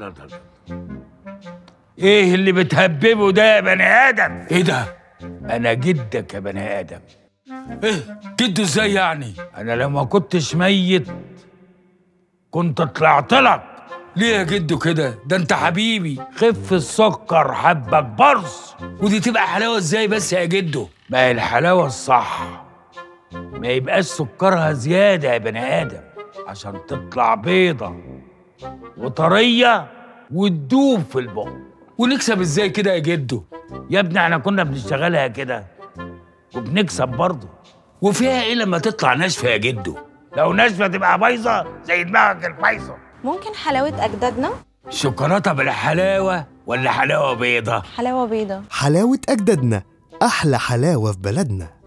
لا لا لا. ايه اللي بتهببه ده يا بني ادم ايه ده؟ انا جدك يا بني ادم ايه جده ازاي يعني؟ انا لو ما كنتش ميت كنت طلعت لك ليه يا جدو كده؟ ده انت حبيبي خف السكر حبك برص ودي تبقى حلاوه ازاي بس يا جدو؟ ما هي الحلاوه الصح ما يبقاش سكرها زياده يا بني ادم عشان تطلع بيضه وطريه وتدوب في البق ونكسب ازاي كده يا جدو؟ يا ابني احنا كنا بنشتغلها كده وبنكسب برضه وفيها ايه لما تطلع ناشفه يا جدو؟ لو ناشفه تبقى بايظه زي دماغك البايظه ممكن حلاوة أجدادنا شوكولاته بالحلاوه ولا حلاوه بيضه حلاوة بيضة حلاوة أجدادنا أحلى حلاوة في بلدنا